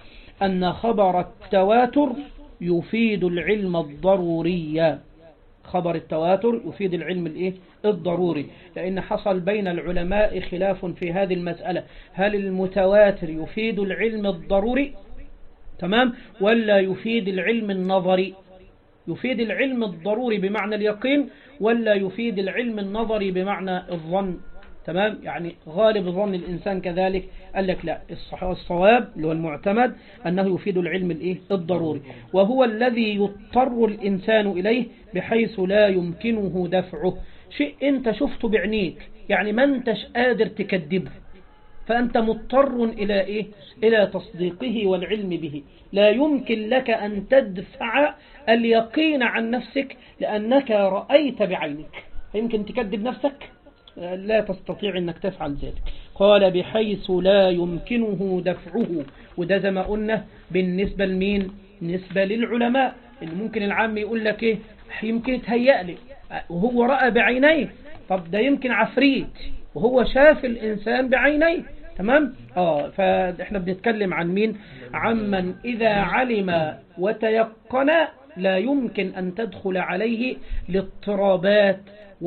أن خبر التواتر يفيد العلم الضروري خبر التواتر يفيد العلم الايه الضروري لأن حصل بين العلماء خلاف في هذه المسألة هل المتواتر يفيد العلم الضروري تمام ولا يفيد العلم النظري يفيد العلم الضروري بمعنى اليقين ولا يفيد العلم النظري بمعنى الظن تمام يعني غالب ظن الإنسان كذلك قال لك لا الصواب اللي هو المعتمد أنه يفيد العلم الإيه الضروري وهو الذي يضطر الإنسان إليه بحيث لا يمكنه دفعه شيء أنت شفته بعينيك يعني ما أنتش قادر تكذبه فأنت مضطر إلى إيه؟ إلى تصديقه والعلم به لا يمكن لك أن تدفع اليقين عن نفسك لأنك رأيت بعينك يمكن تكذب نفسك لا تستطيع أنك تفعل ذلك قال بحيث لا يمكنه دفعه وده زي ما قلنا بالنسبة لمين بالنسبة للعلماء إن ممكن العام يقول لك إيه يمكن يتهيأ لي وهو رأى بعينيه طب ده يمكن عفريت وهو شاف الإنسان بعينيه تمام اه فاحنا بنتكلم عن مين عمن إذا علم وتيقن لا يمكن أن تدخل عليه الاضطرابات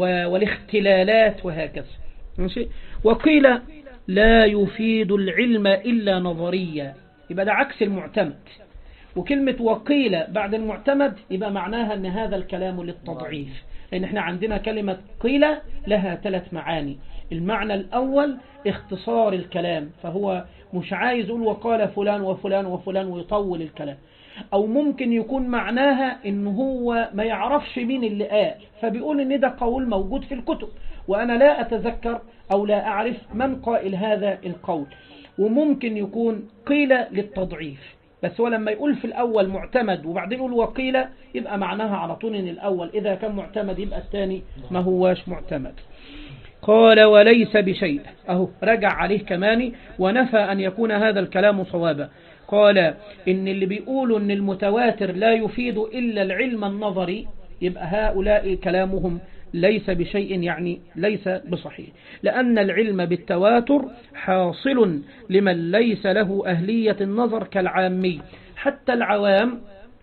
والاختلالات وهكذا ماشي وقيل لا يفيد العلم إلا نظريا يبقى ده عكس المعتمد وكلمة وقيل بعد المعتمد يبقى معناها أن هذا الكلام للتضعيف لأن احنا عندنا كلمة قيل لها ثلاث معاني المعنى الأول اختصار الكلام فهو مش عايز يقول وقال فلان وفلان وفلان ويطول الكلام او ممكن يكون معناها ان هو ما يعرفش مين اللي قال فبيقول ان ده قول موجود في الكتب وانا لا اتذكر او لا اعرف من قائل هذا القول وممكن يكون قيل للتضعيف بس هو لما يقول في الأول معتمد وبعدين يقول وقيل يبقى معناها على طول ان الأول إذا كان معتمد يبقى الثاني ما هواش معتمد قال وليس بشيء أهو رجع عليه كمان ونفى أن يكون هذا الكلام صوابا قال إن اللي بيقولوا إن المتواتر لا يفيد إلا العلم النظري يبقى هؤلاء كلامهم ليس بشيء يعني ليس بصحيح لأن العلم بالتواتر حاصل لمن ليس له أهلية النظر كالعامي حتى العوام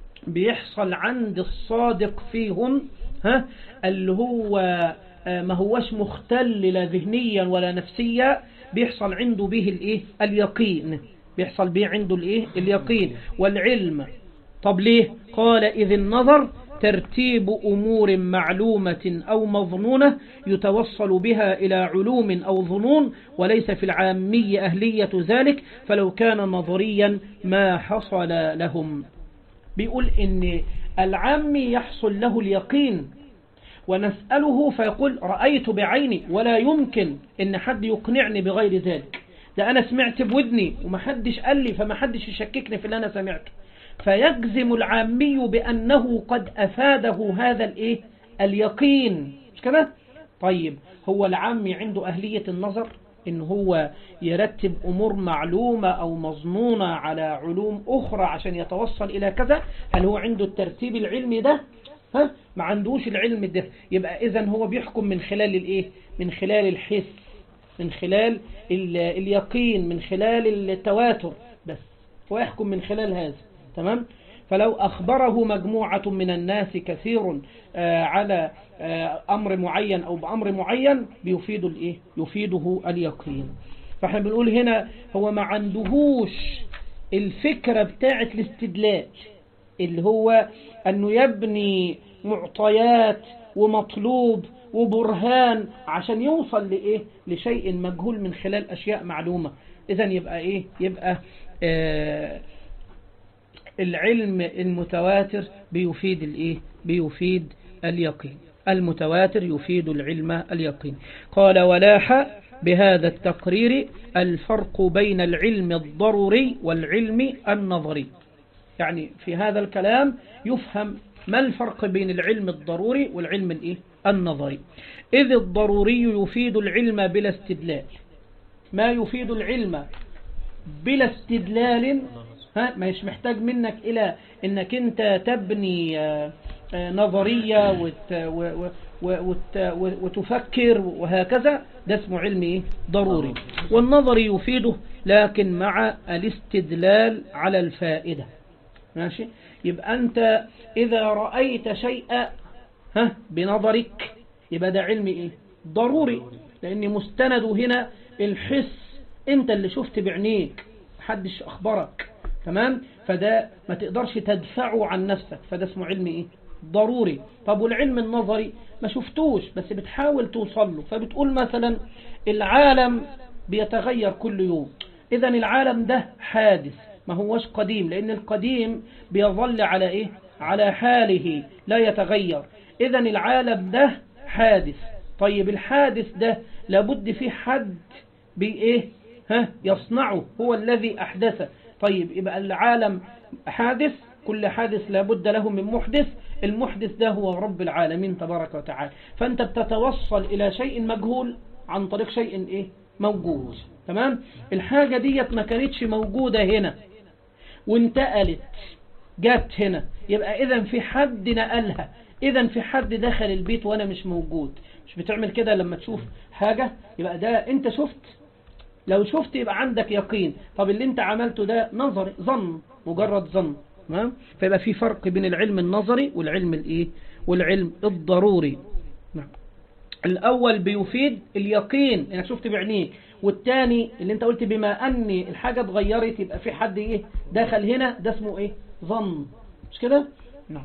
بيحصل عند الصادق فيهم ها اللي هو ما هوش مختل لا ذهنيا ولا نفسيا بيحصل عنده به الايه اليقين بيحصل به عنده الايه اليقين والعلم طب ليه قال إذ النظر ترتيب أمور معلومة أو مظنونة يتوصل بها إلى علوم أو ظنون وليس في العامي أهلية ذلك فلو كان نظريا ما حصل لهم بيقول إن العامي يحصل له اليقين ونسأله فيقول رأيت بعيني ولا يمكن إن حد يقنعني بغير ذلك ده أنا سمعت بودني ومحدش قال لي فمحدش يشككني في اللي أنا سمعته فيجزم العامي بأنه قد أفاده هذا الإيه اليقين مش كده طيب هو العامي عنده أهلية النظر إن هو يرتب أمور معلومة أو مظنونة على علوم أخرى عشان يتوصل إلى كذا هل هو عنده الترتيب العلمي ده ها ما عندوش العلم ده يبقى إذا هو بيحكم من خلال الإيه من خلال الحس من خلال اليقين من خلال التواتر بس ويحكم من خلال هذا تمام فلو أخبره مجموعة من الناس كثير آه، على آه، أمر معين أو بأمر معين بيفيد الإيه؟ يفيده اليقين فاحنا بنقول هنا هو ما عندهوش الفكرة بتاعة الاستدلال اللي هو أنه يبني معطيات ومطلوب وبرهان عشان يوصل لإيه لشيء مجهول من خلال أشياء معلومة إذا يبقى إيه يبقى آه العلم المتواتر بيفيد الإيه بيفيد اليقين المتواتر يفيد العلم اليقين قال ولاح بهذا التقرير الفرق بين العلم الضروري والعلم النظري يعني في هذا الكلام يفهم ما الفرق بين العلم الضروري والعلم الإيه؟ النظري إذ الضروري يفيد العلم بلا استدلال ما يفيد العلم بلا استدلال ها مش محتاج منك إلى أنك أنت تبني آه، آه، نظرية وت وت وتفكر وهكذا ده اسمه علم إيه؟ ضروري والنظري يفيده لكن مع الاستدلال على الفائدة ماشي يبقى أنت إذا رأيت شيئا ها بنظرك يبقى ده علم إيه ضروري لأن مستنده هنا الحس أنت اللي شفت بعينيك محدش أخبرك تمام فده ما تقدرش تدفعه عن نفسك فده اسمه علم إيه ضروري طب والعلم النظري ما شفتوش بس بتحاول توصل له فبتقول مثلا العالم بيتغير كل يوم إذا العالم ده حادث ما هوش قديم لأن القديم بيظل على إيه على حاله لا يتغير إذا العالم ده حادث طيب الحادث ده لابد في حد بإيه ها يصنعه هو الذي أحدثه طيب يبقى العالم حادث كل حادث لابد له من محدث المحدث ده هو رب العالمين تبارك وتعالى فأنت بتتوصل إلى شيء مجهول عن طريق شيء إيه موجود تمام الحاجة ديت ما كانتش موجودة هنا وانتقلت جات هنا يبقى إذا في حد نقلها إذا في حد دخل البيت وأنا مش موجود مش بتعمل كده لما تشوف حاجة يبقى ده أنت شفت لو شفت يبقى عندك يقين طب اللي انت عملته ده نظري ظن مجرد ظن تمام فيبقى في فرق بين العلم النظري والعلم الايه والعلم الضروري نعم الاول بيفيد اليقين انك شفت بعينيك والتاني اللي انت قلت بما ان الحاجة اتغيرت يبقى في حد ايه دخل هنا ده اسمه ايه ظن مش كده نعم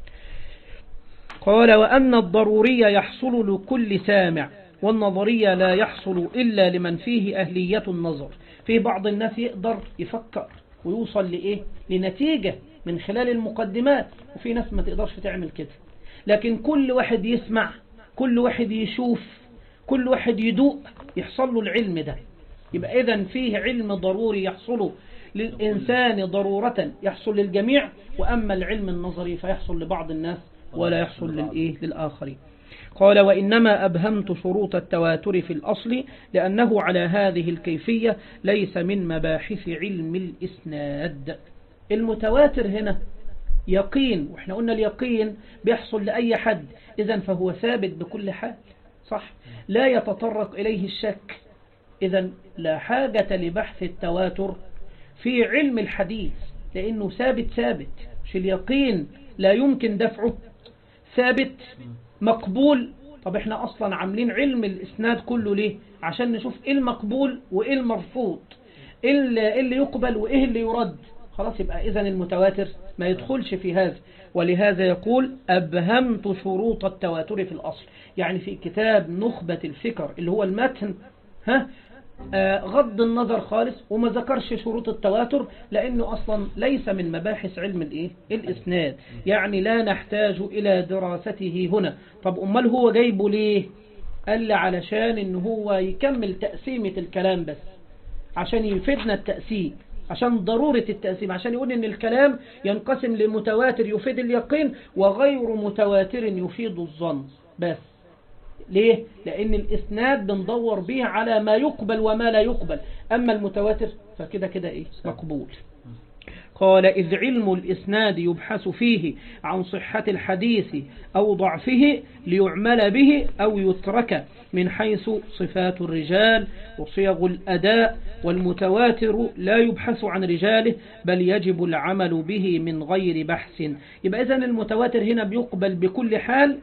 قال وأن الضرورية يحصل لكل سامع والنظرية لا يحصل إلا لمن فيه أهلية النظر في بعض الناس يقدر يفكر ويوصل لإيه لنتيجة من خلال المقدمات وفي ناس ما تقدرش تعمل كده لكن كل واحد يسمع كل واحد يشوف كل واحد يدوق يحصل له العلم ده يبقى إذا فيه علم ضروري يحصل للإنسان ضرورة يحصل للجميع وأما العلم النظري فيحصل لبعض الناس ولا يحصل للإيه للآخرين قال وإنما أبهمت شروط التواتر في الأصل لأنه على هذه الكيفية ليس من مباحث علم الإسناد المتواتر هنا يقين وإحنا قلنا اليقين بيحصل لأي حد إذا فهو ثابت بكل حال صح لا يتطرق إليه الشك إذا لا حاجة لبحث التواتر في علم الحديث لأنه ثابت ثابت مش اليقين لا يمكن دفعه ثابت مقبول طب احنا اصلا عاملين علم الاسناد كله ليه عشان نشوف ايه المقبول وايه المرفوض ايه اللي يقبل وايه اللي يرد خلاص يبقى اذا المتواتر ما يدخلش في هذا ولهذا يقول أبهمت شروط التواتر في الأصل يعني في كتاب نخبة الفكر اللي هو المتن ها آه، غض النظر خالص وما ذكرش شروط التواتر لأنه أصلا ليس من مباحث علم الإيه؟ الإسناد يعني لا نحتاج إلى دراسته هنا طب أمال هو جايبه ليه قال لي علشان إن هو يكمل تقسيمة الكلام بس عشان يفيدنا التقسيم عشان ضرورة التقسيم عشان يقول إن الكلام ينقسم لمتواتر يفيد اليقين وغير متواتر يفيد الظن بس ليه؟ لأن الإسناد بندور به على ما يقبل وما لا يقبل أما المتواتر فكده كده إيه؟ مقبول قال إذ علم الإسناد يبحث فيه عن صحة الحديث أو ضعفه ليعمل به أو يترك من حيث صفات الرجال وصيغ الأداء والمتواتر لا يبحث عن رجاله بل يجب العمل به من غير بحث يبقى إذن المتواتر هنا بيقبل بكل حال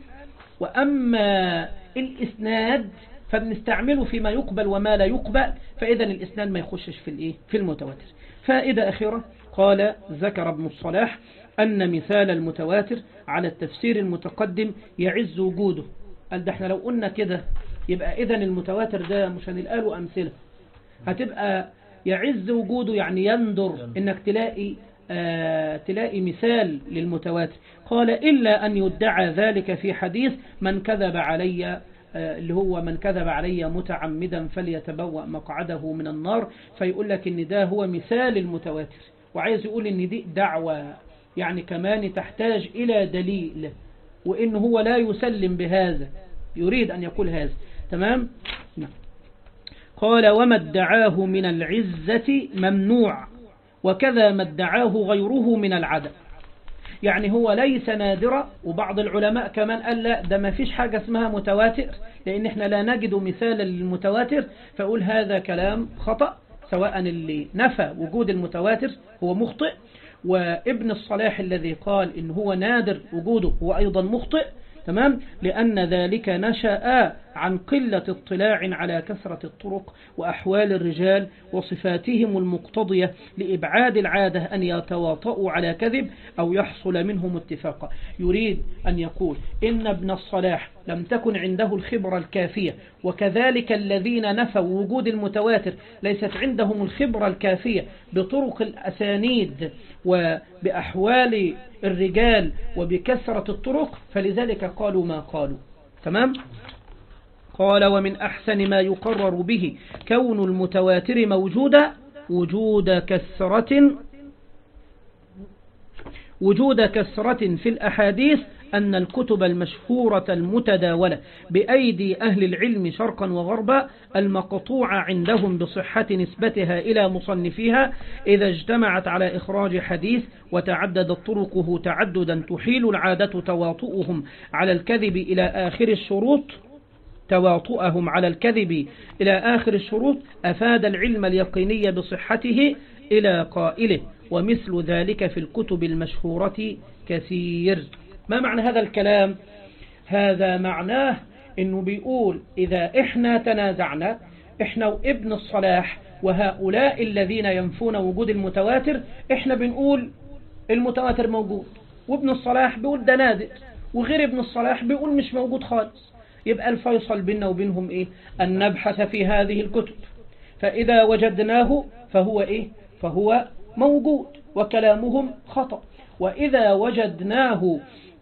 وأما الإسناد فبنستعمله فيما يقبل وما لا يقبل فإذا الإسناد ما يخشش في الإيه في المتواتر فائدة أخيرة قال ذكر ابن الصلاح أن مثال المتواتر على التفسير المتقدم يعز وجوده قال ده احنا لو قلنا كده يبقى إذا المتواتر ده مش هنلقى أمثلة هتبقى يعز وجوده يعني يندر انك تلاقي آه تلاقي مثال للمتواتر قال إلا أن يدعى ذلك في حديث من كذب علي اللي هو من كذب علي متعمدا فليتبوأ مقعده من النار فيقول لك ان ده هو مثال المتواتر وعايز يقول ان دي دعوة يعني كمان تحتاج الى دليل وان هو لا يسلم بهذا يريد ان يقول هذا تمام نعم قال وما ادعاه من العزة ممنوع وكذا ما ادعاه غيره من العدم يعني هو ليس نادرا وبعض العلماء كمان قال لا ده ما فيش حاجة اسمها متواتر لأن احنا لا نجد مثالا للمتواتر فأقول هذا كلام خطأ سواء اللي نفى وجود المتواتر هو مخطئ وابن الصلاح الذي قال إن هو نادر وجوده هو أيضا مخطئ تمام لأن ذلك نشأ عن قلة اطلاع على كثرة الطرق وأحوال الرجال وصفاتهم المقتضية لإبعاد العادة أن يتواطؤوا على كذب أو يحصل منهم اتفاقا يريد أن يقول إن ابن الصلاح لم تكن عنده الخبرة الكافية وكذلك الذين نفوا وجود المتواتر ليست عندهم الخبرة الكافية بطرق الأسانيد وبأحوال الرجال وبكثرة الطرق فلذلك قالوا ما قالوا تمام؟ قال ومن أحسن ما يقرر به كون المتواتر موجودا وجود كثرة وجود كثرة في الأحاديث أن الكتب المشهورة المتداولة بأيدي أهل العلم شرقا وغربا المقطوعة عندهم بصحة نسبتها إلى مصنفيها إذا اجتمعت على إخراج حديث وتعددت طرقه تعددا تحيل العادة تواطؤهم على الكذب إلى آخر الشروط تواطؤهم على الكذب إلى آخر الشروط أفاد العلم اليقيني بصحته إلى قائله ومثل ذلك في الكتب المشهورة كثير ما معنى هذا الكلام هذا معناه انه بيقول اذا احنا تنازعنا احنا وابن الصلاح وهؤلاء الذين ينفون وجود المتواتر احنا بنقول المتواتر موجود وابن الصلاح بيقول ده نادر وغير ابن الصلاح بيقول مش موجود خالص يبقى الفيصل بيننا وبينهم ايه ان نبحث في هذه الكتب فاذا وجدناه فهو ايه فهو موجود وكلامهم خطأ واذا وجدناه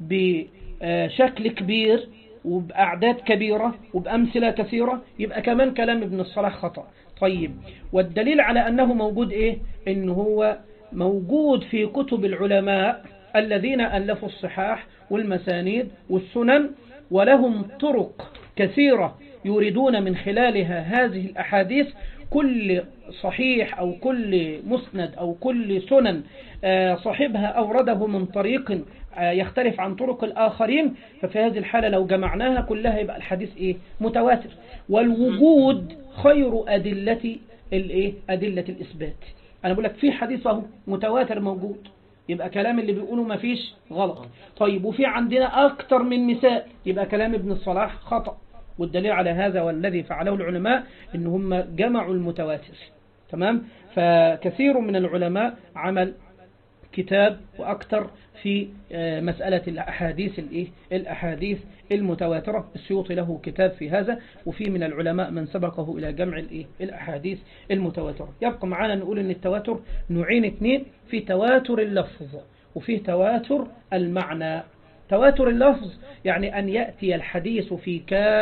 بشكل كبير وبأعداد كبيرة وبأمثلة كثيرة يبقى كمان كلام ابن الصلاح خطأ طيب والدليل على أنه موجود إيه إنه هو موجود في كتب العلماء الذين ألفوا الصحاح والمسانيد والسنن ولهم طرق كثيرة يريدون من خلالها هذه الأحاديث كل صحيح أو كل مسند أو كل سنن صاحبها أورده من طريق يختلف عن طرق الآخرين ففي هذه الحالة لو جمعناها كلها يبقى الحديث إيه متواتر والوجود خير أدلة الإيه أدلة الإثبات أنا بقول لك في حديث اهو متواتر موجود يبقى كلام اللي بيقوله ما فيش غلط طيب وفي عندنا أكتر من مثال يبقى كلام ابن الصلاح خطأ والدليل على هذا والذي فعله العلماء إن هم جمعوا المتواتر تمام فكثير من العلماء عمل كتاب وأكثر في مسألة الأحاديث الإيه الأحاديث المتواترة السيوطي له كتاب في هذا وفي من العلماء من سبقه إلى جمع الإيه الأحاديث المتواترة يبقى معنا نقول أن التواتر نوعين اثنين في تواتر اللفظ وفيه تواتر المعنى تواتر اللفظ يعني أن يأتي الحديث في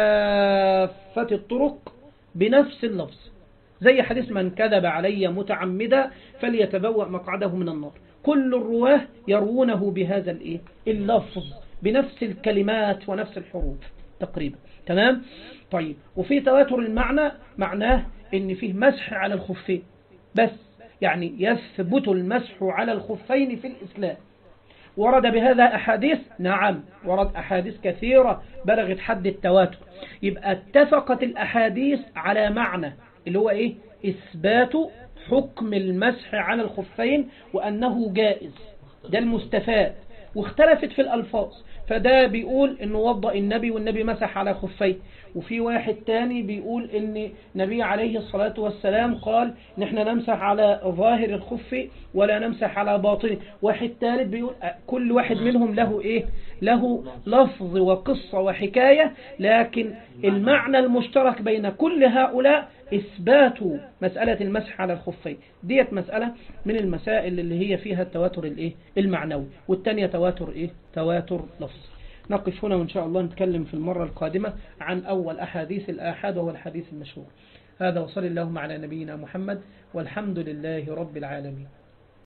كافة الطرق بنفس اللفظ زي حديث من كذب علي متعمدا فليتبوأ مقعده من النار كل الرواه يروونه بهذا الايه اللفظ بنفس الكلمات ونفس الحروف تقريبا تمام طيب وفي تواتر المعنى معناه ان فيه مسح على الخفين بس يعني يثبت المسح على الخفين في الإسلام ورد بهذا أحاديث نعم ورد أحاديث كثيرة بلغت حد التواتر يبقى اتفقت الأحاديث على معنى اللي هو إيه إثبات حكم المسح على الخفين وأنه جائز ده المستفاد واختلفت في الألفاظ فده بيقول انه وضأ النبي والنبي مسح على خفيه وفي واحد تاني بيقول ان النبي عليه الصلاة والسلام قال نحن نمسح على ظاهر الخف ولا نمسح على باطنه واحد ثالث بيقول كل واحد منهم له ايه له لفظ وقصة وحكاية لكن المعنى المشترك بين كل هؤلاء إثبات مسألة المسح على الخفين ديت مسألة من المسائل اللي هي فيها التواتر الايه المعنوي والتانية تواتر ايه تواتر لفظ نقف هنا وإن شاء الله نتكلم في المرة القادمة عن أول أحاديث الآحاد وهو الحديث المشهور هذا وصل اللهم على نبينا محمد والحمد لله رب العالمين